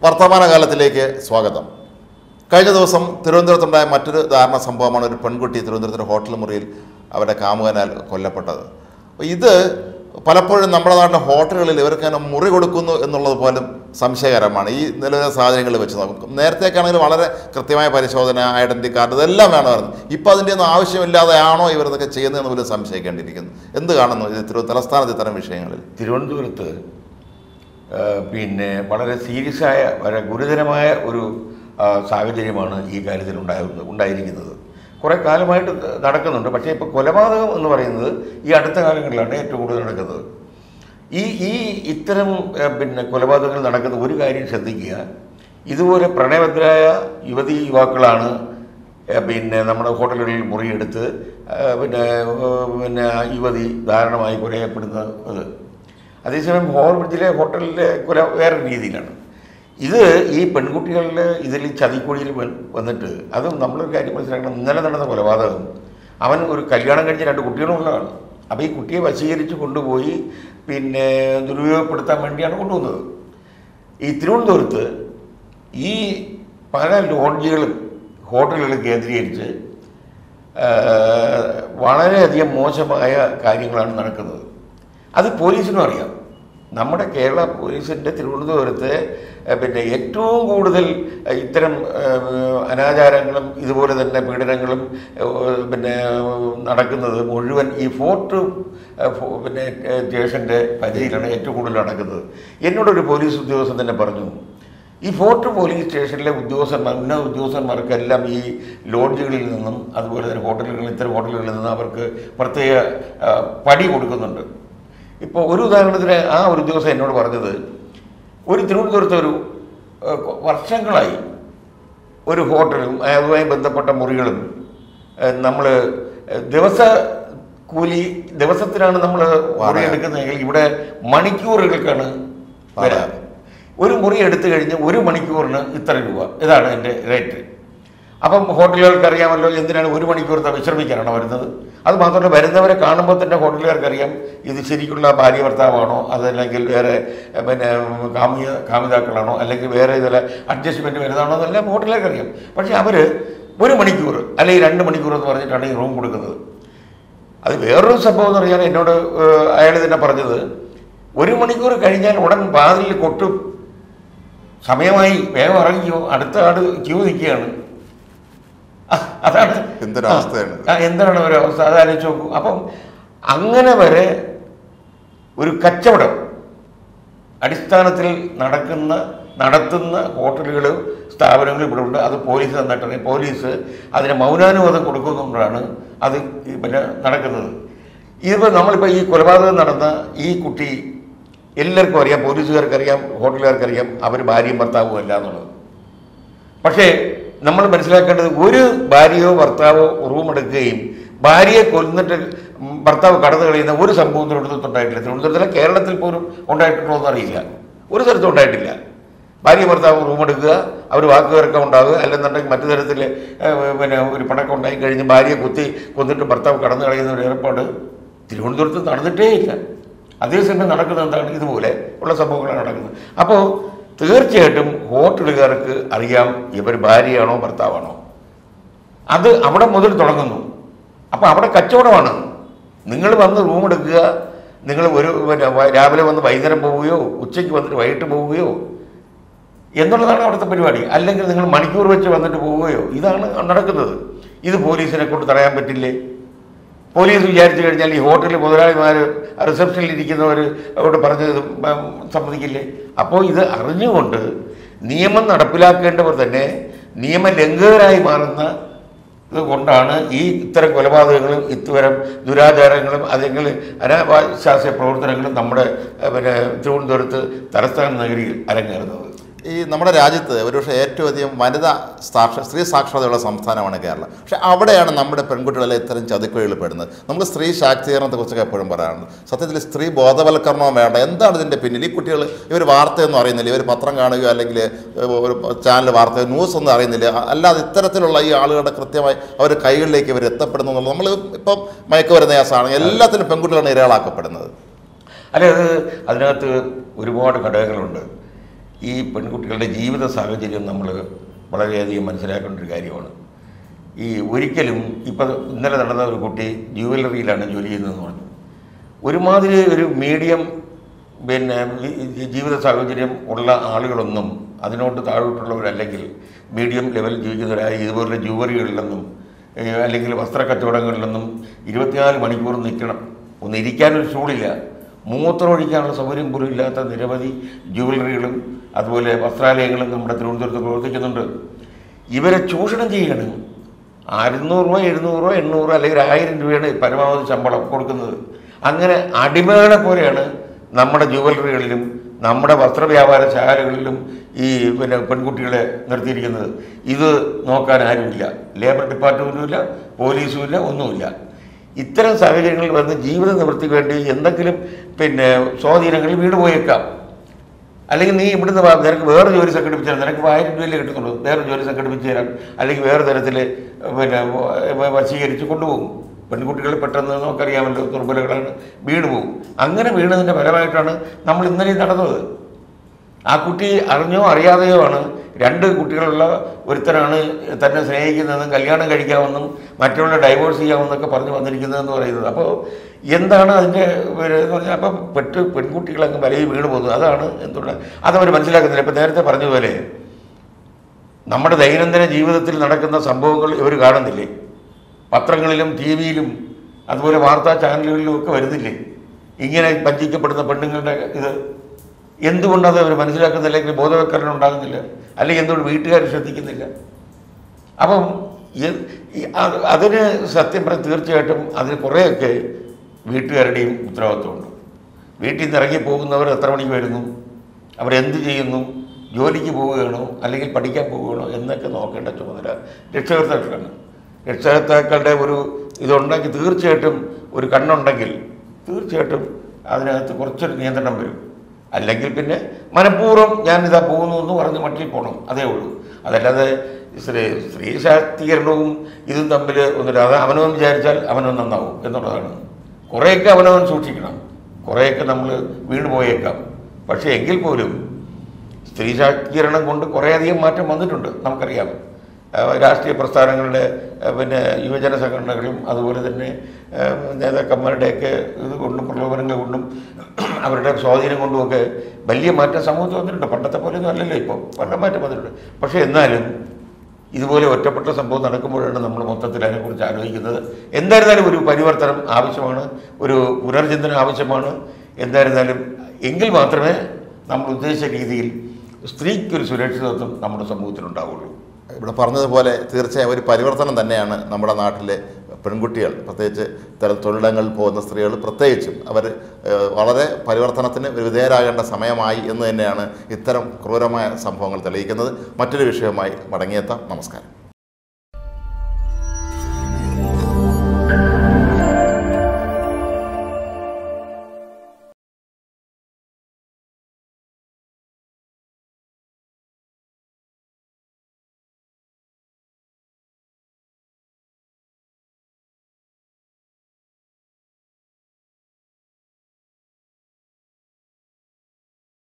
വർത്തമാനകാലത്തിലേക്ക് സ്വാഗതം കഴിഞ്ഞ ദിവസം തിരുവനന്തപുരത്തുണ്ടായ മറ്റൊരു ദാരുണ സംഭവമാണ് ഒരു പെൺകുട്ടി തിരുവനന്തപുരത്ത് ഹോട്ടൽ മുറിയിൽ അവരുടെ കാമുകനാൽ കൊല്ലപ്പെട്ടത് അപ്പോൾ ഇത് പലപ്പോഴും നമ്മുടെ നാട്ടിലെ ഹോട്ടലുകളിൽ ഇവർക്ക് തന്നെ മുറി കൊടുക്കുന്നു എന്നുള്ളത് പോലും സംശയകരമാണ് ഈ നിലവിലെ സാഹചര്യങ്ങളിൽ വെച്ച് നോക്കും നേരത്തേക്കാണെങ്കിൽ വളരെ കൃത്യമായ പരിശോധന ഐഡൻറ്റി കാർഡ് ഇതെല്ലാം വേണമായിരുന്നു ഇപ്പോൾ അതിൻ്റെ ഒന്നും ആവശ്യമില്ലാതെയാണോ ഇവരതൊക്കെ ചെയ്യുന്നതെന്ന് പോലും സംശയിക്കേണ്ടിയിരിക്കുന്നു എന്ത് കാണുന്നു ഇത് തിരു തലസ്ഥാനത്ത് ഇത്തരം വിഷയങ്ങളിൽ തിരുവനന്തപുരത്ത് ആ, പിന്നെ വളരെ സീരിയസ് ആയ വളരെ ഗുരുതരമായ ഒരു ആ, സാഹചര്യമാണ് ഈ കാര്യത്തിൽ ഉണ്ടായിരുന്നത് ഉണ്ടായിരിക്കുന്നത് കുറേ കാലമായിട്ട് നടക്കുന്നുണ്ട് പക്ഷേ ഇപ്പോൾ കൊലപാതകം എന്ന് പറയുന്നത് ഈ അടുത്ത കാലങ്ങളിലാണ് ഏറ്റവും കൂടുതൽ നടക്കുന്നത് ഈ ഈ ഇത്തരം ആ, പിന്നെ കൊലപാതകങ്ങൾ നടക്കുന്ന ഒരു കാര്യം ശ്രദ്ധിക്കുക ഇതുപോലെ പ്രണയബദ്ധരായ യുവതി യുവാക്കളാണ് ആ, പിന്നെ നമ്മുടെ ഹോട്ടലുകളിൽ മുറിയെടുത്ത് ആ, പിന്നെ ആ, പിന്നെ ആ യുവതി ദാരുണമായി കൊലയപ്പെടുന്നത് അതേസമയം ഹോൾ ബ്രിഡ്ജിലെ ഹോട്ടലിലെ കൊല വേറെ രീതിയിലാണ് ഇത് ഈ പെൺകുട്ടികളിൽ ഇതിൽ ചതിക്കുഴിയിൽ വ- വന്നിട്ട് അതും നമ്മളൊരു കാര്യം മനസ്സിലാക്കണം ഇന്നലെ നടന്ന കൊലപാതകം അവൻ ഒരു കല്യാണം കഴിച്ച രണ്ട് കുട്ടികളുള്ളതാണ് അപ്പോൾ ഈ കുട്ടിയെ വശീകരിച്ച് കൊണ്ടുപോയി പിന്നെ ദുരുപയോഗപ്പെടുത്താൻ വേണ്ടിയാണ് കൊണ്ടുവന്നത് ഈ തിരുവനന്തപുരത്ത് ഈ പല ലോഡ്ജുകളും ഹോട്ടലുകളും കേന്ദ്രീകരിച്ച് ആ, വളരെയധികം മോശമായ കാര്യങ്ങളാണ് നടക്കുന്നത് അത് പോലീസിനും അറിയാം നമ്മുടെ കേരള പോലീസിൻ്റെ തിരുവനന്തപുരത്തെ ആ, പിന്നെ ഏറ്റവും കൂടുതൽ ആ, ഇത്തരം ആ, അനാചാരങ്ങളും ഇതുപോലെ തന്നെ പീഡനങ്ങളും ആ, പിന്നെ നടക്കുന്നത് മുഴുവൻ ഈ ഫോർട്ട് ആ, ഫോ- പിന്നെ ആ, സ്റ്റേഷൻ്റെ പരിധിയിലാണ് ഏറ്റവും കൂടുതൽ നടക്കുന്നത് എന്നോടൊരു പോലീസ് ഉദ്യോഗസ്ഥൻ തന്നെ പറഞ്ഞു ഈ ഫോർട്ട് പോലീസ് സ്റ്റേഷനിലെ ഉദ്യോഗസ്ഥന്മാർ ഉന്നത ഉദ്യോഗസ്ഥന്മാർക്കെല്ലാം ഈ ലോഡ്ജുകളിൽ നിന്നും അതുപോലെ തന്നെ ഹോട്ടലുകളിൽ ഇത്തരം ഹോട്ടലുകളിൽ നിന്നും അവർക്ക് പ്രത്യേക ആ, പടി കൊടുക്കുന്നുണ്ട് ഇപ്പോൾ ഒരു ഉദാഹരണത്തിന് ആ ഒരു ഉദ്യോഗസ്ഥൻ എന്നോട് പറഞ്ഞത് ഒരു തിരുവനന്തപുരത്ത് ഒരു ആ, വർഷങ്ങളായി ഒരു ഹോട്ടലും അതുമായി ബന്ധപ്പെട്ട മുറികളും നമ്മൾ ദിവസ കൂലി ദിവസത്തിനാണ് നമ്മൾ മുറി എടുക്കുന്നതെങ്കിൽ ഇവിടെ മണിക്കൂറുകൾക്കാണ് വില ഒരു മുറി എടുത്തു കഴിഞ്ഞ് ഒരു മണിക്കൂറിന് ഇത്ര രൂപ ഇതാണ് എൻ്റെ റേറ്റ് അപ്പം ഹോട്ടലുകൾക്ക് അറിയാമല്ലോ എന്തിനാണ് ഒരു മണിക്കൂർ വിശ്രമിക്കാനാണ് വരുന്നത് അത് മാത്രമല്ല വരുന്നവരെ കാണുമ്പോൾ തന്നെ ഹോട്ടലുകാർക്ക് അറിയാം ഇത് ശരിക്കുള്ള ഭാര്യ ഭർത്താവാണോ അതല്ലെങ്കിൽ വേറെ എ, പിന്നെ കാമിയ കാമിതാക്കളാണോ അല്ലെങ്കിൽ വേറെ ഇതിലെ അഡ്ജസ്റ്റ്മെൻറ്റ് വരുന്നതാണോ എന്നെല്ലാം ഹോട്ടലുകാർക്ക് അറിയാം പക്ഷേ അവർ ഒരു മണിക്കൂർ അല്ലെങ്കിൽ രണ്ട് മണിക്കൂർ എന്ന് പറഞ്ഞിട്ടാണ് ഈ റൂം കൊടുക്കുന്നത് അത് വേറൊരു സംഭവം എന്ന് പറഞ്ഞാൽ എന്നോട് അയാൾ തന്നെ പറഞ്ഞത് ഒരു മണിക്കൂർ കഴിഞ്ഞാൽ ഉടൻ വാതിലിൽ കൊട്ടും സമയമായി വേഗം ഇറങ്ങിയോ അടുത്ത ആട് ക്യൂ നിൽക്കുകയാണ് ആ, അതാണ് എന്തൊരവസ്ഥയാണ് ആ, എന്താണ് ഒരു അവസ്ഥ അത് ആലോചിച്ച് നോക്കൂ അപ്പം അങ്ങനെ വരെ ഒരു കച്ചവടം അടിസ്ഥാനത്തിൽ നടക്കുന്ന നടത്തുന്ന ഹോട്ടലുകളും സ്ഥാപനങ്ങളും ഇവിടെ ഉണ്ട് അത് പോലീസ് തന്നിട്ടുണ്ട് പോലീസ് അതിന് മൗനാനുവാദം കൊടുക്കുന്നതുകൊണ്ടാണ് അത് ഈ പിന്നെ നടക്കുന്നത് ഇതിപ്പോൾ നമ്മളിപ്പോൾ ഈ കൊലപാതകം നടന്ന ഈ കുട്ടി എല്ലാവർക്കും അറിയാം പോലീസുകാർക്കറിയാം ഹോട്ടലുകാർക്കറിയാം അവർ ഭാര്യയും ഭർത്താവും അല്ല എന്നുള്ളത് പക്ഷേ നമ്മൾ മനസ്സിലാക്കേണ്ടത് ഒരു ഭാര്യയോ ഭർത്താവോ റൂം എടുക്കുകയും ഭാര്യയെ കൊന്നിട്ട് ഭർത്താവ് കടന്നു കളയുന്ന ഒരു സംഭവം തിരുവനന്തപുരത്ത് ഉണ്ടായിട്ടില്ല തിരുവനന്തപുരത്തിലെ കേരളത്തിൽ പോലും ഉണ്ടായിട്ടുണ്ടോ എന്ന് അറിയില്ല ഒരു സ്ഥലത്തും ഉണ്ടായിട്ടില്ല ഭാര്യ ഭർത്താവ് റൂം എടുക്കുക അവർ വാക്കുതർക്കം ഉണ്ടാവുക അല്ലെന്നുണ്ടെങ്കിൽ മറ്റു തരത്തിൽ ഏഹ്, പിന്നെ ഒരു പണക്കം ഉണ്ടായി കഴിഞ്ഞ് ഭാര്യയെ കുത്തി കൊന്നിട്ട് ഭർത്താവ് കടന്നു കളയുന്ന ഒരു ഏർപ്പാട് തിരുവനന്തപുരത്ത് നടന്നിട്ടേ ഇല്ല അതേസമയം നടക്കുന്നത് എന്താണ് ഇതുപോലെ ഉള്ള സംഭവങ്ങളാണ് നടക്കുന്നത് അപ്പോൾ തീർച്ചയായിട്ടും ഹോട്ടലുകാർക്ക് അറിയാം ഇവർ ഭാര്യയാണോ ഭർത്താവാണോ അത് അവിടെ മുതൽ തുടങ്ങുന്നു അപ്പോൾ അവിടെ കച്ചവടമാണ് നിങ്ങൾ വന്ന് റൂം എടുക്കുക നിങ്ങൾ ഒരു പിന്നെ വ- രാവിലെ വന്ന് വൈകുന്നേരം പോവുകയോ ഉച്ചയ്ക്ക് വന്നിട്ട് വൈകിട്ട് പോവുകയോ എന്നുള്ളതാണ് അവിടുത്തെ പരിപാടി അല്ലെങ്കിൽ നിങ്ങൾ മണിക്കൂർ വെച്ച് വന്നിട്ട് പോവുകയോ ഇതാണ് നടക്കുന്നത് ഇത് പോലീസിനെ കൊണ്ട് തടയാൻ പറ്റില്ലേ പോലീസ് വിചാരിച്ചു കഴിഞ്ഞാൽ ഈ ഹോട്ടലിൽ മുതലാളിമാർ റിസപ്ഷനിൽ ഇരിക്കുന്നവർ അവിടെ പറഞ്ഞത് ഉം, സമ്മതിക്കില്ലേ അപ്പോൾ ഇത് അറിഞ്ഞുകൊണ്ട് നിയമം നടപ്പിലാക്കേണ്ടവർ തന്നെ നിയമലംഘകരായി മാറുന്ന ഇത് കൊണ്ടാണ് ഈ ഇത്തരം കൊലപാതകങ്ങളും ഇത്തരം ദുരാചാരങ്ങളും അല്ലെങ്കിൽ അനാശാസ്യ പ്രവർത്തനങ്ങളും നമ്മുടെ ഏഹ്, പിന്നെ തിരുവനന്തപുരത്ത് തലസ്ഥാന നഗരിയിൽ അരങ്ങേറുന്നത് ഈ നമ്മുടെ രാജ്യത്ത് ഒരുപക്ഷെ ഏറ്റവും അധികം വനിതാ സാക്ഷര സ്ത്രീ സാക്ഷരതയുള്ള സംസ്ഥാനമാണ് കേരളം പക്ഷേ അവിടെയാണ് നമ്മുടെ പെൺകുട്ടികളെ ഇത്തരം ചതിക്കുഴികൾ പെടുന്നത് നമ്മൾ സ്ത്രീ ശാക്തീകരണത്തെക്കുറിച്ചൊക്കെ എപ്പോഴും പറയാറുണ്ട് സത്യത്തിൽ സ്ത്രീ ബോധവൽക്കരണവും വേണ്ട എന്താണ് ഇതിൻ്റെ പിന്നിൽ ഈ കുട്ടികൾ ഇവർ വാർത്തയൊന്നും അറിയുന്നില്ല ഇവർ പത്രം കാണുകയോ അല്ലെങ്കിൽ ഏഹ്, ഒരു ചാനൽ വാർത്തയോ ന്യൂസ് ഒന്നും അറിയുന്നില്ല അല്ലാതെ ഇത്തരത്തിലുള്ള ഈ ആളുകളുടെ കൃത്യമായി അവർ കൈകളിലേക്ക് ഇവർ എത്തപ്പെടുന്നു എന്നുള്ളത് നമ്മൾ ഇപ്പം മയക്കുമരുന്ന് കേസാണ് എല്ലാത്തിനും പെൺകുട്ടികളാണ് ഇരകളാക്കപ്പെടുന്നത് അല്ലെ അത് അതിനകത്ത് ഒരുപാട് ഘടകങ്ങളുണ്ട് ഈ പെൺകുട്ടികളുടെ ജീവിത സാഹചര്യം നമ്മൾ വളരെയധികം മനസ്സിലാക്കേണ്ട ഒരു കാര്യമാണ് ഈ ഒരിക്കലും ഇപ്പം ഇന്നലെ നടന്ന ഒരു കുട്ടി ജുവലറിയിലാണ് ജോലി ചെയ്യുന്നതെന്ന് പറഞ്ഞു ഒരുമാതിരി ഒരു മീഡിയം പിന്നെ ഈ- ഈ ജീവിത സാഹചര്യം ഉള്ള ആളുകളൊന്നും അതിനോട്ട് താഴോട്ടുള്ളവരല്ലെങ്കിൽ മീഡിയം ലെവൽ ജീവിക്കുന്നവരായ ഇതുപോലുള്ള ജുവലറികളിലൊന്നും ഏഹ്, അല്ലെങ്കിൽ വസ്ത്രക്കച്ചവടങ്ങളിലൊന്നും ഇരുപത്തിനാല് മണിക്കൂർ നിൽക്കണം ഒന്ന് ഇരിക്കാനൊരു സ്റ്റൂളില്ല മൂത്രം ഒഴിക്കാനുള്ള സൗകര്യം പോലും ഇല്ലാത്ത നിരവധി ജുവലറികളും അതുപോലെ വസ്ത്രാലയങ്ങളും നമ്മുടെ തിരുവനന്തപുരത്ത് പ്രവർത്തിക്കുന്നുണ്ട് ഇവരെ ചൂഷണം ചെയ്യണം അറുന്നൂറ് രൂപ എഴുന്നൂറ് രൂപ എണ്ണൂറ് അല്ലെങ്കിൽ ആയിരം രൂപയാണ് പരമാവധി ശമ്പളം കൊടുക്കുന്നത് അങ്ങനെ അടിമകളെ പോലെയാണ് നമ്മുടെ ജുവലറികളിലും നമ്മുടെ വസ്ത്രവ്യാപാര ശാലകളിലും ഈ പിന്നെ പെൺകുട്ടികളെ നിർത്തിയിരിക്കുന്നത് ഇത് നോക്കാൻ ആരുമില്ല ലേബർ ഡിപ്പാർട്ട്മെൻറ്റും ഇല്ല പോലീസും ഇല്ല ഒന്നുമില്ല ഇത്തരം സാഹചര്യങ്ങളിൽ വന്ന് ജീവിത നിവൃത്തിക്ക് വേണ്ടി എന്തെങ്കിലും പിന്നെ സ്വാധീനങ്ങളിൽ വീട് പോയേക്കാം അല്ലെങ്കിൽ നീ ഇവിടുന്ന് വാ, നിനക്ക് വേറെ ജോലി സംഘടിപ്പിച്ചു തരാം നിനക്ക് ആയിരം രൂപയിലേ കിട്ടുന്നുള്ളൂ വേറെ ജോലി സംഘടിപ്പിച്ച് തരാം അല്ലെങ്കിൽ വേറെ തരത്തിൽ പിന്നെ വ- വശീകരിച്ച് കൊണ്ടുപോകും പെൺകുട്ടികൾ പെട്ടെന്ന് നമുക്കറിയാമല്ലോ ദുർബലകളാണ് വീണ് പോകും അങ്ങനെ വീണതിൻ്റെ ഫലമായിട്ടാണ് നമ്മൾ ഇന്നലെ നടന്നത് ആ കുട്ടി അറിഞ്ഞോ അറിയാതെയോ ആണ് രണ്ട് കുട്ടികളുള്ള ഒരുത്തനാണ് തന്നെ സ്നേഹിക്കുന്നതെന്നും കല്യാണം കഴിക്കാമെന്നും മറ്റുള്ള ഡൈവോഴ്സ് ചെയ്യാമെന്നൊക്കെ പറഞ്ഞ് വന്നിരിക്കുന്നതെന്ന് പറയുന്നത് അപ്പോൾ എന്താണ് അതിൻ്റെ ഒരു എന്ന് പറഞ്ഞാൽ അപ്പം പെട്ട് പെൺകുട്ടികളങ്ങ് വലയിൽ വീണ് പോകുന്നത് അതാണ് എന്തുകൊണ്ട് അതവർ മനസ്സിലാക്കുന്നില്ല ഇപ്പം നേരത്തെ പറഞ്ഞതുപോലെ നമ്മുടെ ദൈനംദിന ജീവിതത്തിൽ നടക്കുന്ന സംഭവങ്ങൾ ഇവർ കാണുന്നില്ലേ പത്രങ്ങളിലും ടി വിയിലും അതുപോലെ വാർത്താ ചാനലുകളിലും ഒക്കെ വരുന്നില്ലേ ഇങ്ങനെ വഞ്ചിക്കപ്പെടുന്ന പെണ്ണുങ്ങളുടെ ഇത് എന്തുകൊണ്ടത് അവർ മനസ്സിലാക്കുന്നില്ല അല്ലെങ്കിൽ ബോധവൽക്കരണം ഉണ്ടാകുന്നില്ല അല്ലെങ്കിൽ എന്തുകൊണ്ട് വീട്ടുകാർ ശ്രദ്ധിക്കുന്നില്ല അപ്പം ഈ- ഈ അത് അതിന് സത്യം പറഞ്ഞ തീർച്ചയായിട്ടും അതിന് കുറേയൊക്കെ വീട്ടുകാരുടെയും ഉത്തരവാദിത്വമുണ്ട് വീട്ടിൽ നിന്ന് ഇറങ്ങി പോകുന്നവർ എത്ര മണിക്ക് വരുന്നു അവരെന്ത് ചെയ്യുന്നു ജോലിക്ക് പോവുകയാണോ അല്ലെങ്കിൽ പഠിക്കാൻ പോവുകയാണോ എന്നൊക്കെ നോക്കേണ്ട ചുമതല രക്ഷകർത്താക്കളാണ് രക്ഷകർത്താക്കളുടെ ഒരു ഇതുണ്ടെങ്കിൽ തീർച്ചയായിട്ടും ഒരു കണ്ണുണ്ടെങ്കിൽ തീർച്ചയായിട്ടും അതിനകത്ത് കുറച്ചൊരു നിയന്ത്രണം വരും അല്ലെങ്കിൽ പിന്നെ മനഃപൂർവ്വം ഞാനിതാ പോകുന്നു എന്ന് പറഞ്ഞ് മട്ടിൽ പോകണം അതേ ഉള്ളൂ അതല്ലാതെ സ്ത്രീ സ്ത്രീ ശാക്തീകരണവും ഇതും തമ്മിൽ ഒന്നുമില്ല അത് അവനവൻ വിചാരിച്ചാൽ അവനവൻ നന്നാവും എന്നുള്ളതാണ് കുറേയൊക്കെ അവനവൻ സൂക്ഷിക്കണം കുറേയൊക്കെ നമ്മൾ വീണ് പോയേക്കാം പക്ഷേ എങ്കിൽ പോലും സ്ത്രീ ശാക്തീകരണം കൊണ്ട് കുറേയധികം മാറ്റം വന്നിട്ടുണ്ട് നമുക്കറിയാം ആ, രാഷ്ട്രീയ പ്രസ്ഥാനങ്ങളുടെ ആ, പിന്നെ യുവജന സംഘടനകളും അതുപോലെ തന്നെ ആ, നേതാക്കന്മാരുടെയൊക്കെ ഇത് കൊണ്ടും പ്രലോഭനങ്ങൾ കൊണ്ടും അവരുടെ സ്വാധീനം കൊണ്ടുമൊക്കെ വലിയ മാറ്റം സമൂഹത്തിൽ വന്നിട്ടുണ്ട് പണ്ടത്തെ പോലെയൊന്നും അല്ലല്ലോ ഇപ്പോൾ പണ്ടം മാറ്റം വന്നിട്ടുണ്ട് പക്ഷേ എന്നാലും ഇതുപോലെ ഒറ്റപ്പെട്ട സംഭവം നടക്കുമ്പോഴാണ് നമ്മൾ മൊത്തത്തിൽ അതിനെക്കുറിച്ച് ആലോചിക്കുന്നത് എന്തായിരുന്നാലും ഒരു പരിവർത്തനം ആവശ്യമാണ് ഒരു പുനർചിന്തനം ആവശ്യമാണ് എന്തായിരുന്നാലും എങ്കിൽ മാത്രമേ നമ്മൾ ഉദ്ദേശിച്ച രീതിയിൽ സ്ത്രീക്കൊരു സുരക്ഷിതത്വം നമ്മുടെ സമൂഹത്തിലുണ്ടാവുള്ളൂ ഇവിടെ പറഞ്ഞതുപോലെ തീർച്ചയായും ഒരു പരിവർത്തനം തന്നെയാണ് നമ്മുടെ നാട്ടിലെ പെൺകുട്ടികൾ പ്രത്യേകിച്ച് ഇത്തരം തൊഴിലിടങ്ങളിൽ പോകുന്ന സ്ത്രീകൾ പ്രത്യേകിച്ചും അവർ ഏഹ്, വളരെ പരിവർത്തനത്തിന് ഒരു വിധേയരാകേണ്ട സമയമായി എന്ന് തന്നെയാണ് ഇത്തരം ക്രൂരമായ സംഭവങ്ങൾ തെളിയിക്കുന്നത് മറ്റൊരു വിഷയവുമായി മടങ്ങിയെത്താം നമസ്കാരം